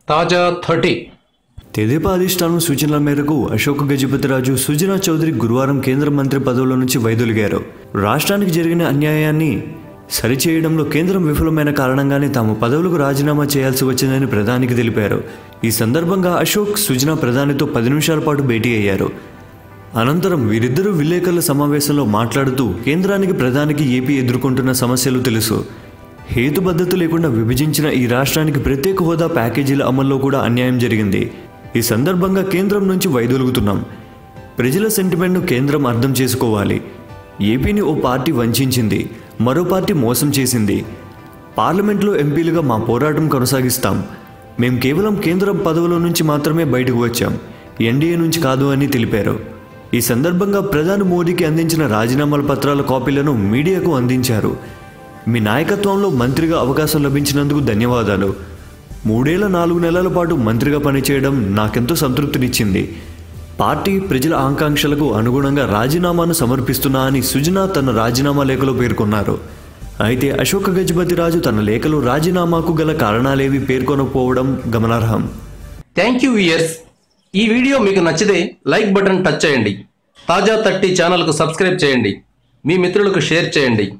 తాజా థర్టీ తెదేపా అధిష్టానం సూచనల మేరకు అశోక్ గజపతిరాజు సుజనా చౌదరి గురువారం కేంద్ర మంత్రి పదవుల నుంచి వైదొలిగారు రాష్ట్రానికి జరిగిన అన్యాయాన్ని సరిచేయడంలో కేంద్రం విఫలమైన కారణంగానే తాము పదవులకు రాజీనామా చేయాల్సి వచ్చిందని ప్రధానికి తెలిపారు ఈ సందర్భంగా అశోక్ సుజనా ప్రధానితో పది నిమిషాల పాటు భేటీ అయ్యారు అనంతరం వీరిద్దరూ విలేకరుల సమావేశంలో మాట్లాడుతూ కేంద్రానికి ప్రధానికి ఏపీ ఎదుర్కొంటున్న సమస్యలు తెలుసు హేతుబద్ధత లేకుండా విభజించిన ఈ రాష్ట్రానికి ప్రత్యేక హోదా ప్యాకేజీల అమల్లో కూడా అన్యాయం జరిగింది ఈ సందర్భంగా కేంద్రం నుంచి వైదొలుగుతున్నాం ప్రజల సెంటిమెంట్ను కేంద్రం అర్థం చేసుకోవాలి ఏపీని ఓ పార్టీ వంచింది మరో పార్టీ మోసం చేసింది పార్లమెంట్లో ఎంపీలుగా మా పోరాటం కొనసాగిస్తాం మేం కేవలం కేంద్రం పదవుల నుంచి మాత్రమే బయటకు వచ్చాం ఎన్డీఏ నుంచి కాదు అని తెలిపారు ఈ సందర్భంగా ప్రధాని మోడీకి అందించిన రాజీనామాల పత్రాల కాపీలను మీడియాకు అందించారు మీ నాయకత్వంలో మంత్రిగా అవకాశం లభించినందుకు ధన్యవాదాలు మూడేళ్ల నాలుగు నెలల పాటు మంత్రిగా పనిచేయడం నాకెంతో సంతృప్తినిచ్చింది పార్టీ ప్రజల ఆకాంక్షలకు అనుగుణంగా రాజీనామాను సమర్పిస్తున్నా అని సుజనా తన రాజీనామా లేఖలో పేర్కొన్నారు అయితే అశోక గజపతిరాజు తన లేఖలో రాజీనామాకు గల కారణాలేవి పేర్కొనకపోవడం గమనార్హం థ్యాంక్ యూ ఇయర్స్ ఈ వీడియో మీకు నచ్చితే లైక్ బటన్ టచ్ చేయండి తాజా థర్టీ ఛానల్కు సబ్స్క్రైబ్ చేయండి మీ మిత్రులకు షేర్ చేయండి